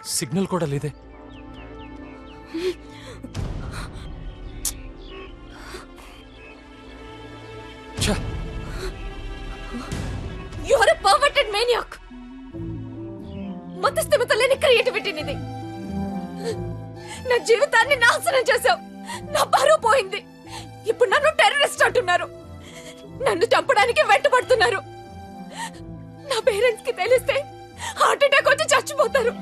Signal కూడా లేదే ఛ, you are a perverted maniac మతస్థిమిత లేని క్రియేటివిటీ నీది నా జీవితాన్ని నాశనం చేశావు నా పరువు పోయింది ఇప్పుడు నన్ను టెర్రరిస్ట్ అంటున్నారు నన్ను చంపడానికి వెంటబడుతున్నారు నా పేరెంట్స్ కి తెలిస్తే హార్ట్ అటాక్ వచ్చి చచ్చిపోతారు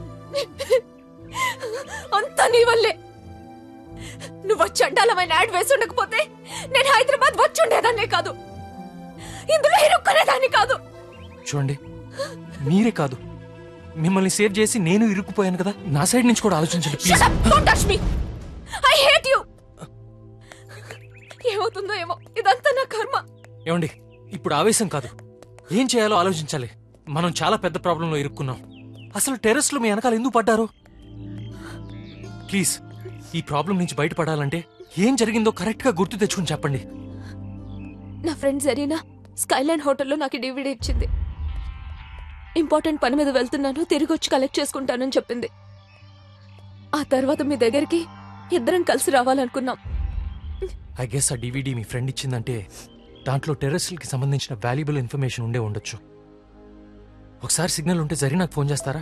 అంతా నీ వల్లే నువ్వు ఆ చండాలమైన యాడ్ వేసి ఉండకపోతే నేను హైదరాబాద్ వచ్చి ఉండేదాన్నే కాదు ఇందులో ఇరుక్కునేదాన్ని కాదు చూడండి మీరే కాదు మిమ్మల్ని సేవ్ చేసి నేను ఇరుక్కుపోయాను కదా నా సైడ్ నుంచి కూడా ఆలోచించండి please Shut up! Don't touch me! I hate you! ఏమవుతుందో ఏమో ఇదంతా నా కర్మ ఏమండి ఇప్పుడు ఆవేశం కాదు ఏం చేయాలో ఆలోచించాలి మనం చాలా పెద్ద ప్రాబ్లంలో ఇరుక్కున్నాం అసలు టెర్రస్లో మీ వెనకాల ఎందుకు పడ్డారు ప్లీజ్ ఈ ప్రాబ్లం నుంచి బయటపడాలంటే ఏం జరిగిందో కరెక్ట్ గా గుర్తు తెచ్చుకుని చెప్పండి నా ఫ్రెండ్ జరీనా స్కైలైన్ హోటల్లో నాకు డివిడీ ఇచ్చింది ఇంపార్టెంట్ పని మీద వెళ్తున్నాను తిరిగి వచ్చి కలెక్ట్ చేసుకుంటానని చెప్పింది ఆ తర్వాత మీ దగ్గరికి ఇద్దరం కలిసి రావాలనుకున్నాం ఐ గెస్ ఆ డివిడి మీ ఫ్రెండ్ ఇచ్చిందంటే దాంట్లో టెర్రస్లకి సంబంధించిన వాల్యుబుల్ ఇన్ఫర్మేషన్ ఉండే ఉండొచ్చు ఒకసారి సిగ్నల్ ఉంటే జరి నాకు ఫోన్ చేస్తారా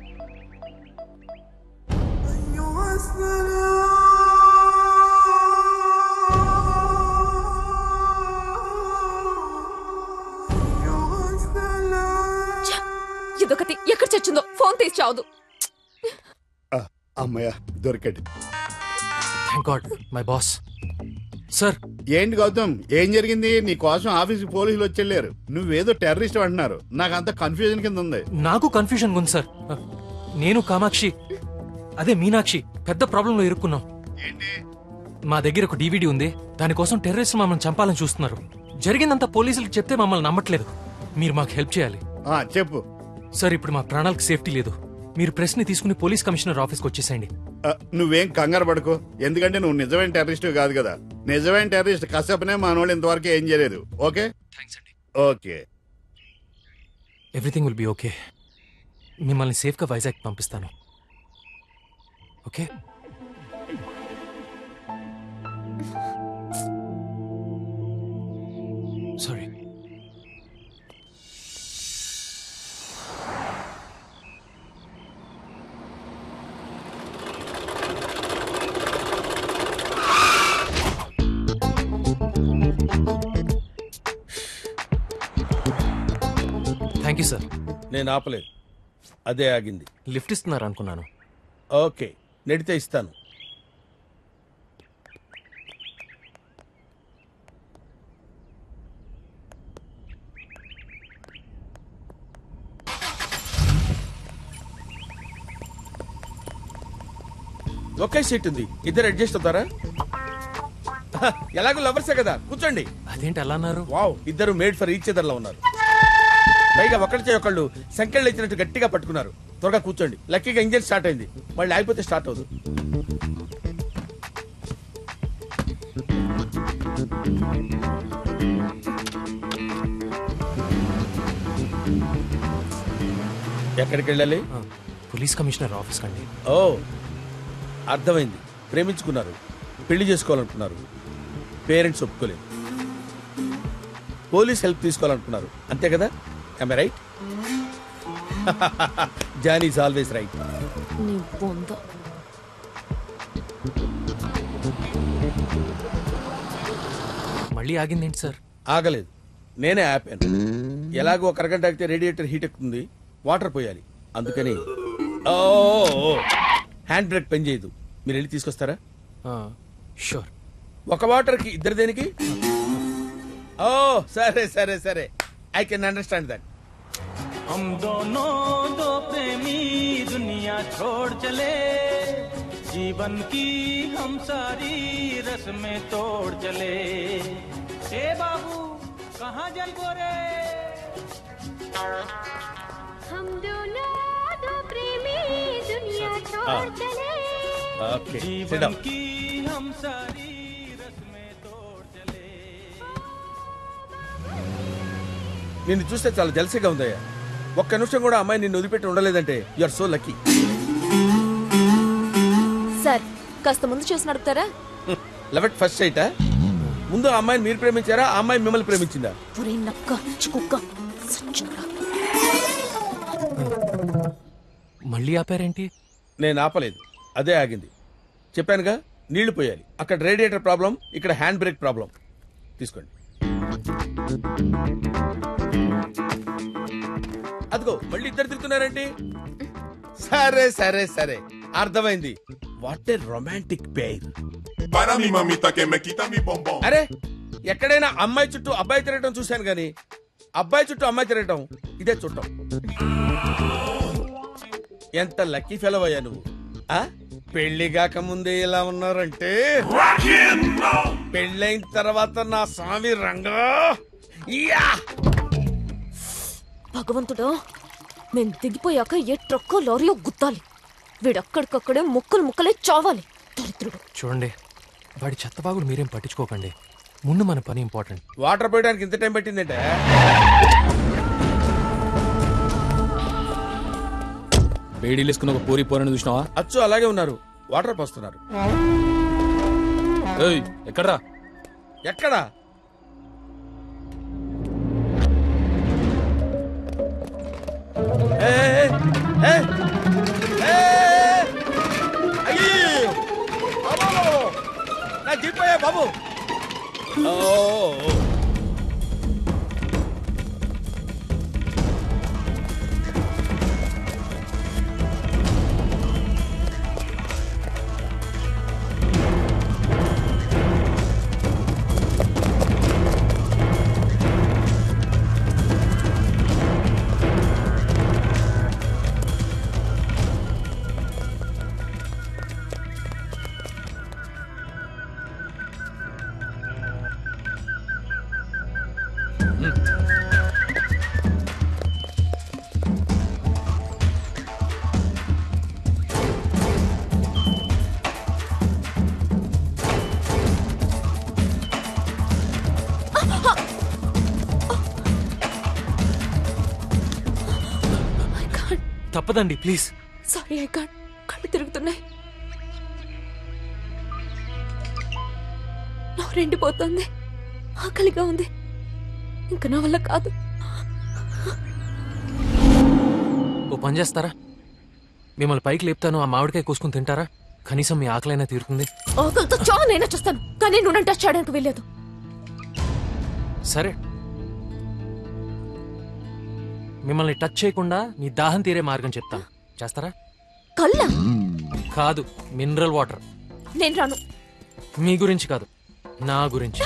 ఛ! ఇదొకటి ఎక్కడ చచ్చిందో ఫోన్ తీసి చావదు ఆ, అమ్మయ్య దొరికాడు thank God my boss sir ఏంటి గౌతమ్ ఏం జరిగింది నీ కోసం ఆఫీస్కి పోలీసులు వచ్చి వెళ్ళారు నువ్వేదో టెర్రరిస్ట్ అంటున్నారు నాకు అంత కన్ఫ్యూజన్ కింద ఉంది నాకు కన్ఫ్యూజన్ ఉంది సార్ నేను కామాక్షి అదే మీనాక్షి పెద్ద ప్రాబ్లంలో ఇరుక్కున్నాం మా దగ్గర ఒక డివిడి ఉంది దానికోసం టెర్రరిస్ట్ మమ్మల్ని చంపాలని చూస్తున్నారు జరిగిందంతా పోలీసులకు చెప్తే మమ్మల్ని నమ్మట్లేదు మీరు మాకు హెల్ప్ చేయాలి ఆ, చెప్పు సార్ ఇప్పుడు మా ప్రాణాలకు సేఫ్టీ లేదు మీరు ప్రెస్ ని తీసుకుని పోలీస్ కమిషనర్ ఆఫీస్కి వచ్చేసేయండి ఆ, నువ్వేం కంగారు పడుకో ఎందుకంటే నువ్వు నిజమైన టెర్రరిస్ట్ కాదు కదా నిజమైన టెర్రరిస్ట్ కసపనే మనోళ్ళు ఇంతవరకు ఏం చేయలేదు ఓకే థ్యాంక్స్ అండి okay everything will be okay మిమ్మల్ని సేఫ్గా వైజాగ్ పంపిస్తాను okay sorry thank you sir నేను ఆపలేదు అదే ఆగింది లిఫ్ట్ ఇస్తున్నారు అనుకున్నాను ఓకే నెడితే ఇస్తాను ఒకే సీట్ ఉంది ఇద్దరు అడ్జస్ట్ అవుతారా హ, ఎలాగో లవర్సే కదా కూర్చోండి అదేంటి అలా అన్నారు వావ్ ఇద్దరు మేడ్ ఫర్ ఈచ్ అదర్ లో ఉన్నారు పైగా ఒకటి చేయి ఒకళ్ళు సంఖ్యలు ఇచ్చినట్టు గట్టిగా పట్టుకున్నారు త్వరగా కూర్చోండి లక్కీగా ఇంజిన్ స్టార్ట్ అయింది మళ్ళీ అయిపోతే స్టార్ట్ అవుతుంది ఎక్కడికి వెళ్ళాలి ఆ, పోలీస్ కమిషనర్ ఆఫీస్ కండి ఓ అర్థమైంది ప్రేమించుకున్నారు పెళ్లి చేసుకోవాలనుకున్నారు పేరెంట్స్ ఒప్పుకోలేదు పోలీస్ హెల్ప్ తీసుకోవాలనుకున్నారు అంతే కదా I right John is always right నీ బొంద మళ్ళీ ఆగిందేంటి సార్ ఆగలేదు నేనే ఆపాను ఎలాగో ఒక అరగంట ఆగితే రేడియేటర్ హీట్ ఎక్కుతుంది వాటర్ పోయాలి అందుకని ఓ హ్యాండ్ బ్రేక్ పని చేయదు మీరు వెళ్ళి తీసుకొస్తారా షూర్ ఒక వాటర్ కి ఇద్దరు దేనికి ఓ సరే సరే సరే ఐ కెన్ అండర్స్టాండ్ దట్ हम दोनों दो प्रेमी दुनिया छोड़ चले जीवन की हम सारी रस्में तोड़ चले ए बाबू कहाँ जाई गोरे हम दोनों दो प्रेमी दुनिया छोड़ चले ఓకే जीवन की हम सारी रस्में तोड़ चले నిన్ను చూస్తే చాలా జలసిగా ఉందయ్యా ఒక్క నిమిషం కూడా అమ్మాయి నిన్ను వదిలిపెట్టి ఉండలేదంటే యు ఆర్ సో లక్కీ కాస్త ముందు చూసి నడుపుతారా లెవెట్ ఫస్ట్ సైటా ముందు ఆ అమ్మాయిని మీరు ప్రేమించారా ఆ అమ్మాయి మిమ్మల్ని ప్రేమించిందా ఒరే నక్క చికుక్క సచ్చినోడా. మళ్ళీ ఆపారేంటి నేను ఆపలేదు అదే ఆగింది చెప్పానుగా నీళ్లు పోయాలి అక్కడ రేడియేటర్ ప్రాబ్లం ఇక్కడ హ్యాండ్ బ్రేక్ ప్రాబ్లం తీసుకోండి అదిగో మళ్ళీ ఇద్దరు తిరుగుతున్నారేంటి సరే సరే సరే అర్థమైంది what a romantic pair Para mi mamita que me quita mi bombón. అరే ఎక్కడైనా అమ్మాయి చుట్టూ అబ్బాయి తిరగటం చూశాను కానీ అబ్బాయి చుట్టూ అమ్మాయి తిరగటం ఇదే చుట్టం ఎంత లక్కీ ఫెలో అయ్యా నువ్వు ఆ పెళ్లి కాకముందే ఇలా ఉన్నారంటే పెళ్ళైన తర్వాత నా స్వామి రంగా యా భగవంతుడా మేం దిగిపోయాక ఏ ట్రక్కో లారీయో గుద్దాలి వీడక్కడికక్కడే ముక్కలు ముక్కలే చావాలి దరిద్రుడు చూడండి వాడి చెత్త బాగులు మీరేం పట్టించుకోకండి ముందు మన పని ఇంపార్టెంట్ వాటర్ పోయడానికి ఇంత టైం పట్టిందంటే వేడిలేసుకున్న ఒక పూరి పోరని చూసినావా అచ్చు అలాగే ఉన్నారు వాటర్ పోస్తున్నారు ఏయ్ ఎక్కడ్రా ఎక్కడా ఏ, ఏ, ఏ, ఏ, అయ్యయ్యో! బాబు! నా జీపోయా బాబు ఓ, ఓ. ఐ కాంట్ తప్పదండి ప్లీజ్ సారీ ఐ కాంట్ కళ్ళు తిరుగుతున్నాయి నా రెండిపోతుంది ఆకలిగా ఉంది ఇంకా నా వల్ల కాదు ఓ పని చేస్తారా మిమ్మల్ని పైకి లేపుతాను ఆ మామిడికాయ కోసుకుని తింటారా కనీసం మీ ఆకలైనా తీరుతుంది ఆకలితో చాలా నేనే చేస్తాను కానీ నువ్వు నన్ను టచ్ చేయడానికి వెళ్ళలేదు సరే మిమ్మల్ని టచ్ చేయకుండా మీ దాహం తీరే మార్గం చెప్తాను చేస్తారా కళ్ళ కాదు మినరల్ వాటర్ నేను రాను మీ గురించి కాదు నా గురించి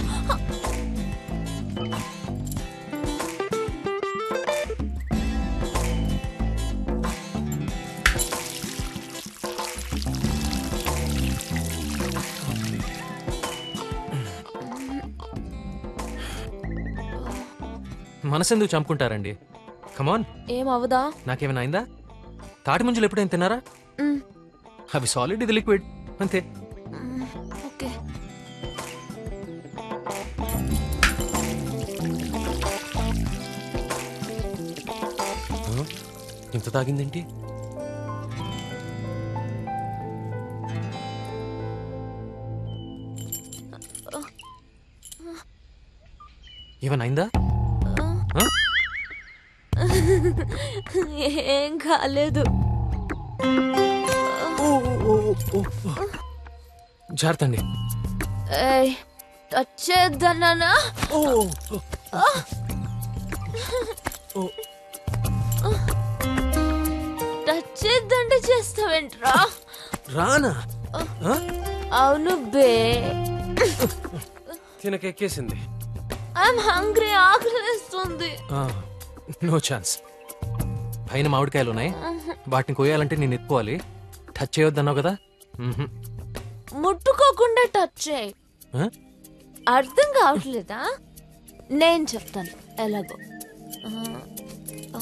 మనసెందుకు చంపుకుంటారండి కమాన్ ఏం అవదా నాకేమైనా అయిందా తాటి ముంజలు ఎప్పుడైనా తిన్నారా మ్, అవి సాలిడ్ ఇది లిక్విడ్ అంతే మ్, ఓకే ఇంత తాగిందేంటి ఏమైనా అయిందా ఆ? ఏం కాలేదు జాగ్రత్త అండి ఏయ్, టచ్ చేద్దన్నానా టచ్ చేద్దంటే చేస్తావేంట్రా రానా ఆ? అవును బే తినకెక్కేసింది ఐఎమ్ హంగ్రీ ఆకలిస్తుంది నో ఛాన్స్ పైన మామిడికాయలు ఉన్నాయి వాటిని కోయాలంటే నేను ఎత్తుకోవాలి టచ్ చేయొద్దన్నావు కదా మ్మ్హ్. ముట్టుకోకుండా టచ్ చేయి ఆ? అర్థం కావట్లేదా నేను చెప్తాను ఎలాగో ఆ, ఆ.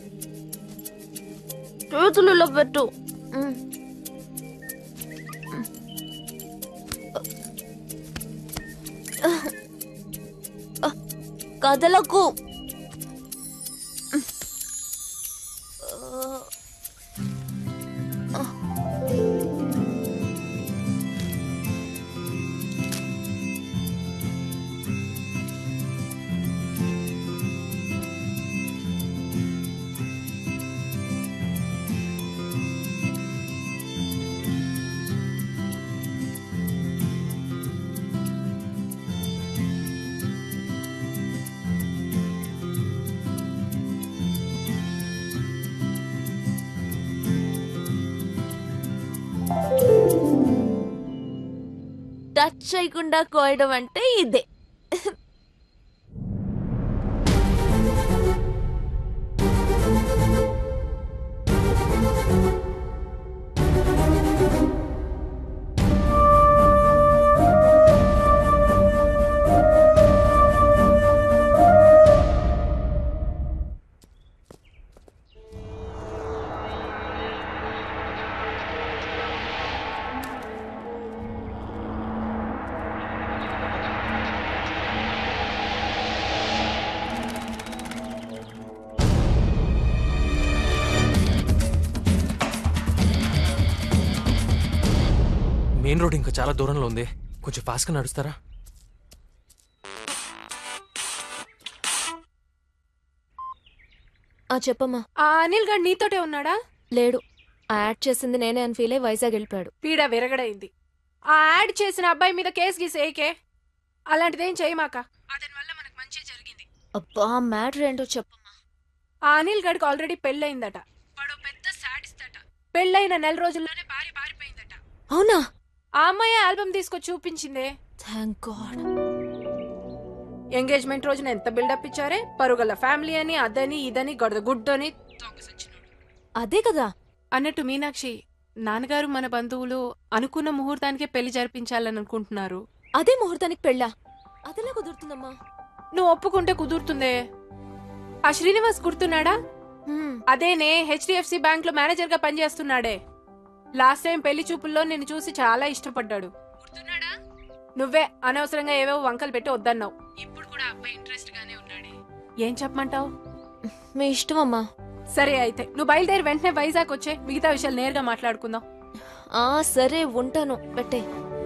చేతులలో పెట్టు ఉమ్. ఆ, కదలకు టచ్ చేయకుండా కోయడం అంటే ఇదే మెయిన్ రోడ్ ఇంకా చాలా దూరంలో ఉంది కొంచెం ఫాస్ట్గా నడుస్తారా ఆ చెప్పమ్మా ఆ అనిల్ గారు నీతోటే ఉన్నాడా లేడు ఆ యాడ్ చేసింది నేనే అని ఫీల్ అయి వైజాగ్ వెళ్ళిపోయాడు పీడ విరగడైంది ఆ యాడ్ చేసిన అబ్బాయి మీద కేసు గీసి ఏకే అలాంటిదేం చేయమాక అతని వల్ల మనకు మంచి జరిగింది అబ్బా మ్యాటర్ ఏంటో చెప్పమ్మా ఆ అనిల్ గడికి ఆల్రెడీ పెళ్ళయిందట వాడు పెద్ద సాడిస్తట పెళ్ళైన నెల రోజుల్లోనే భార్య పారిపోయిందట అవునా ఆ అమ్మాయి ఆల్బమ్ తీసుకొచ్చి చూపించిందే థ్యాంక్ గాడ్ ఎంగేజ్మెంట్ రోజున ఎంత బిల్డప్ ఇచ్చారే పరుగల ఫ్యామిలీ అని అదని ఇదని గొడద గుడ్డని అదే కదా అన్నట్టు మీనాక్షి నాన్నగారు మన బంధువులు అనుకున్న ముహూర్తానికే పెళ్లి జరిపించాలని అనుకుంటున్నారు అదే ముహూర్తానికి పెళ్ళా అదెలా కుదురుతుందమ్మా నువ్వు ఒప్పుకుంటే కుదురుతుందే ఆ శ్రీనివాస్ గుర్తున్నాడా హ్మ్, అదేనే హెచ్డిఎఫ్సి బ్యాంక్ లో మేనేజర్ గా పనిచేస్తున్నాడే లాస్ట్ టైం పెళ్లి చూపుల్లో నిన్ను చూసి చాలా ఇష్టపడ్డాడు గుర్తున్నాడా నువ్వే అనవసరంగా ఏవేవో వంకలు పెట్టి వద్దన్నావు ఇప్పుడు కూడా అబ్బాయి ఇంట్రెస్ట్ గానే ఉన్నాడే ఏం చెప్పమంటావు మీ ఇష్టం అమ్మా సరే అయితే నువ్వు బయలుదేరి వెంటనే వైజాగ్ వచ్చే మిగతా విషయాలు నేరుగా మాట్లాడుకుందాం ఆ సరే ఉంటాను పెట్టే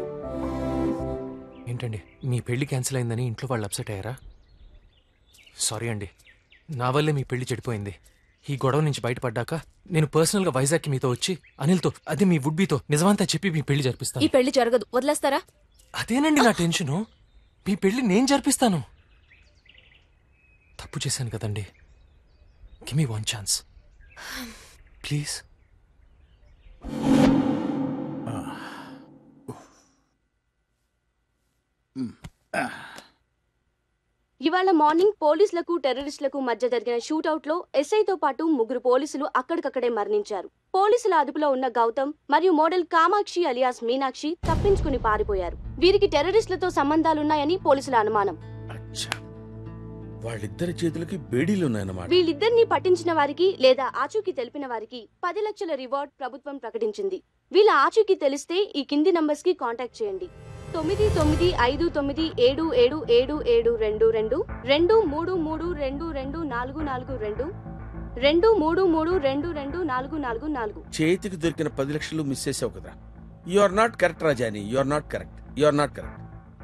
ఏంటండి మీ పెళ్లి క్యాన్సిల్ అయిందని ఇంట్లో వాళ్ళు అప్సెట్ అయ్యారా సారీ అండి నా వల్లే మీ పెళ్లి చెడిపోయింది ఈ గొడవ నుంచి బయటపడ్డాక నేను పర్సనల్గా వైజాగ్కి మీతో వచ్చి అనిల్తో అదే మీ వుడ్బీతో నిజమంతా చెప్పి మీ పెళ్లి ఈ జరిపిస్తాను పెళ్లి జరగదు వదిలేస్తారా అదేనండి నా టెన్షను మీ పెళ్లి నేను జరిపిస్తాను తప్పు చేశాను కదండి give me one chance please ఇవాళ మార్నింగ్ పోలీసులకు టెర్రరిస్టులకు మధ్య జరిగిన షూటౌట్ లో ఎస్ఐతో పాటు ముగ్గురు పోలీసులు అక్కడికక్కడే మరణించారు పోలీసుల అదుపులో ఉన్న గౌతమ్ మరియు మోడల్ కామాక్షి అలియాస్ మీనాక్షి తప్పించుకుని పారిపోయారు వీరికి టెర్రరిస్టులతో సంబంధాలున్నాయని పోలీసుల అనుమానం అచ్చా వాళ్ళిద్దరి చేతులకి బేడీలు ఉన్నాయన్నమాట వీళ్ళిద్దరిని పట్టించిన వారికి లేదా ఆచూకీ తెలిపిన వారికి పది లక్షల రివార్డ్ ప్రభుత్వం ప్రకటించింది వీళ్ళ ఆచూకీ తెలిస్తే ఈ కింది నంబర్స్ కి కాంటాక్ట్ చేయండి తొమ్మిది తొమ్మిది ఐదు తొమ్మిది ఏడు ఏడు ఏడు ఏడు రెండు రెండు రెండు మూడు మూడు రెండు రెండు నాలుగు నాలుగు రెండు రెండు మూడు మూడు రెండు రెండు నాలుగు నాలుగు నాలుగు చేతికి దొరికిన పది లక్షలు మిస్ చేసావు కదా యు ఆర్ నాట్ కరెక్ట్ రాజాని you are not correct you are not correct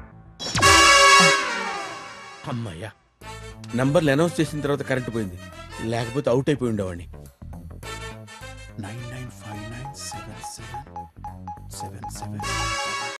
అమ్మయ్యా నంబర్లు అనౌన్స్ చేసిన తర్వాత కరెంట్ పోయింది లేకపోతే అవుట్ అయిపోయి ఉండేవాడిని nine nine five nine seven seven seven seven